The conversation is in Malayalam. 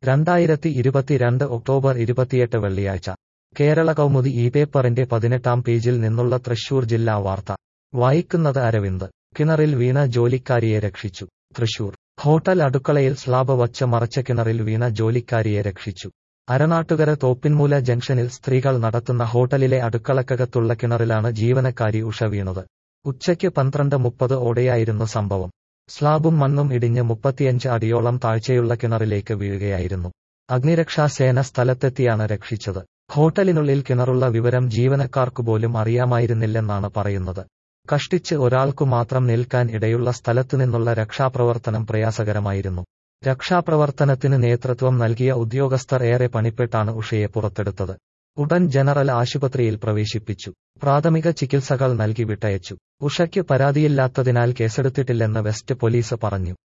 രണ്ടായിരത്തി ഇരുപത്തിരണ്ട് ഒക്ടോബർ ഇരുപത്തിയെട്ട് വെള്ളിയാഴ്ച കേരള കൗമുദി ഈ പേപ്പറിന്റെ പതിനെട്ടാം പേജിൽ നിന്നുള്ള തൃശൂർ ജില്ലാ വാർത്ത വായിക്കുന്നത് അരവിന്ദ് കിണറിൽ വീണ ജോലിക്കാരിയെ രക്ഷിച്ചു തൃശൂർ ഹോട്ടൽ അടുക്കളയിൽ സ്ലാബ് വച്ച് മറച്ച കിണറിൽ വീണ ജോലിക്കാരിയെ രക്ഷിച്ചു അരനാട്ടുകര തോപ്പിൻമൂല ജംഗ്ഷനിൽ സ്ത്രീകൾ നടത്തുന്ന ഹോട്ടലിലെ അടുക്കളക്കകത്തുള്ള കിണറിലാണ് ജീവനക്കാരി ഉഷ വീണത് ഉച്ചയ്ക്ക് പന്ത്രണ്ട് മുപ്പത് ഓടെയായിരുന്നു സംഭവം സ്ലാബും മണ്ണും ഇടിഞ്ഞ് മുപ്പത്തിയഞ്ച് അടിയോളം താഴ്ചയുള്ള കിണറിലേക്ക് വീഴുകയായിരുന്നു അഗ്നിരക്ഷാസേന സ്ഥലത്തെത്തിയാണ് രക്ഷിച്ചത് ഹോട്ടലിനുള്ളിൽ കിണറുള്ള വിവരം ജീവനക്കാർക്കു പോലും അറിയാമായിരുന്നില്ലെന്നാണ് പറയുന്നത് കഷ്ടിച്ച് ഒരാൾക്കു മാത്രം നിൽക്കാൻ ഇടയുള്ള സ്ഥലത്തുനിന്നുള്ള രക്ഷാപ്രവർത്തനം പ്രയാസകരമായിരുന്നു രക്ഷാപ്രവർത്തനത്തിന് നേതൃത്വം നൽകിയ ഉദ്യോഗസ്ഥർ ഏറെ പണിപ്പെട്ടാണ് ഉഷയെ പുറത്തെടുത്തത് ഉടൻ ജനറൽ ആശുപത്രിയിൽ പ്രവേശിപ്പിച്ചു പ്രാഥമിക ചികിത്സകൾ നൽകി വിട്ടയച്ചു ഉഷയ്ക്ക് പരാതിയില്ലാത്തതിനാൽ കേസെടുത്തിട്ടില്ലെന്ന് വെസ്റ്റ് പോലീസ് പറഞ്ഞു